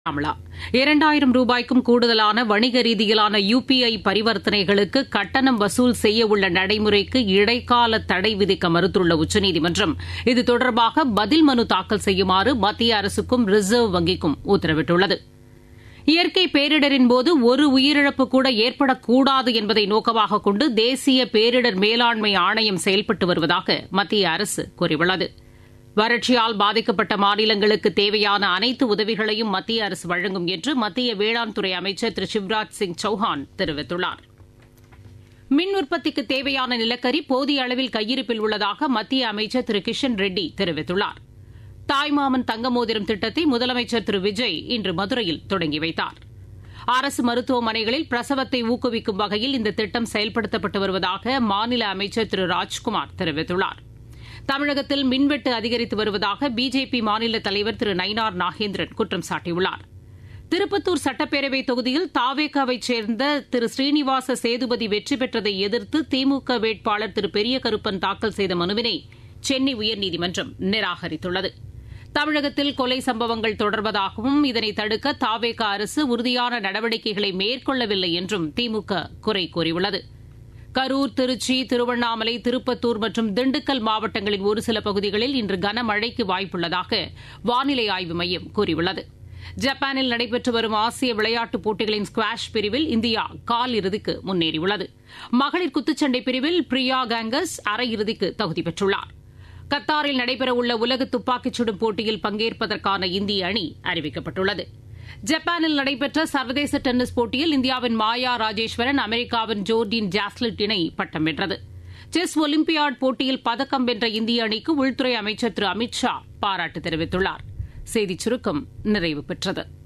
அமலா இரண்டாயிரம் ரூபாய்க்கும் கூடுதலான வணிக ரீதியிலான யுபிஐ பரிவர்த்தனைகளுக்கு கட்டணம் வசூல் செய்யவுள்ள நடைமுறைக்கு இடைக்கால தடை விதிக்க மறுத்துள்ள உச்சநீதிமன்றம் இது தொடர்பாக பதில் மனு தாக்கல் செய்யுமாறு மத்திய அரசுக்கும் ரிசர்வ் வங்கிக்கும் உத்தரவிட்டுள்ளது இயற்கை பேரிடரின்போது ஒரு உயிரிழப்பு கூட ஏற்படக்கூடாது என்பதை நோக்கமாக கொண்டு தேசிய பேரிடர் மேலாண்மை ஆணையம் செயல்பட்டு வருவதாக மத்திய அரசு கூறியுள்ளது வறட்சியால் பாதிக்கப்பட்ட மாநிலங்களுக்கு தேவையான அனைத்து உதவிகளையும் மத்திய அரசு வழங்கும் என்று மத்திய வேளாண் துறை அமைச்சர் திரு சிவராஜ் சிங் சௌஹான் தெரிவித்துள்ளார் மின் உற்பத்திக்கு தேவையான நிலக்கரி போதிய அளவில் கையிருப்பில் உள்ளதாக மத்திய அமைச்சர் திரு கிஷன் ரெட்டி தெரிவித்துள்ளார் தாய்மாமன் தங்க மோதிரம் திட்டத்தை முதலமைச்சர் திரு விஜய் இன்று மதுரையில் தொடங்கி வைத்தார் அரசு மருத்துவமனைகளில் பிரசவத்தை ஊக்குவிக்கும் வகையில் இந்த திட்டம் செயல்படுத்தப்பட்டு வருவதாக மாநில அமைச்சர் திரு ராஜ்குமார் தெரிவித்துள்ளார் தமிழகத்தில் மின்வெட்டு அதிகரித்து வருவதாக பிஜேபி மாநில தலைவர் திரு நயினார் நாகேந்திரன் குற்றம் சாட்டியுள்ளார் திருப்பத்தூர் சட்டப்பேரவை தொகுதியில் தாவேகாவைச் சேர்ந்த திரு ஸ்ரீனிவாச சேதுபதி வெற்றி பெற்றதை எதிர்த்து திமுக வேட்பாளர் திரு பெரிய கருப்பன் தாக்கல் செய்த மனுவினை சென்னை உயர்நீதிமன்றம் நிராகரித்துள்ளது தமிழகத்தில் கொலை சம்பவங்கள் தொடர்வதாகவும் இதனை தடுக்க தாவேகா அரசு உறுதியான நடவடிக்கைகளை மேற்கொள்ளவில்லை என்றும் திமுக குறை கூறியுள்ளது கரூர் திருச்சி திருவண்ணாமலை திருப்பத்தூர் மற்றும் திண்டுக்கல் மாவட்டங்களின் ஒரு சில பகுதிகளில் இன்று கனமழைக்கு வாய்ப்புள்ளதாக வானிலை ஆய்வு மையம் கூறியுள்ளது ஜப்பானில் நடைபெற்று வரும் ஆசிய விளையாட்டுப் போட்டிகளின் ஸ்குவாஷ் பிரிவில் இந்தியா கால் இறுதிக்கு முன்னேறியுள்ளது மகளிர் குத்துச்சண்டை பிரிவில் பிரியா கேங்கஸ் அரையிறுதிக்கு தகுதி பெற்றுள்ளார் கத்தாரில் நடைபெறவுள்ள உலக துப்பாக்கிச் சுடும் போட்டியில் பங்கேற்பதற்கான இந்திய அணி அறிவிக்கப்பட்டுள்ளது ஜப்பானில் நடைபெற்ற சர்வதேச டென்னிஸ் போட்டியில் இந்தியாவின் மாயா ராஜேஸ்வரன் அமெரிக்காவின் ஜோர்டின் ஜாஸ்லிட் இணை பட்டம் வென்றது செஸ் ஒலிம்பியாட் போட்டியில் பதக்கம் வென்ற இந்திய அணிக்கு உள்துறை அமைச்சர் திரு அமித் ஷா பாராட்டு தெரிவித்துள்ளார் செய்திச் சுருக்கம் நிறைவு பெற்றது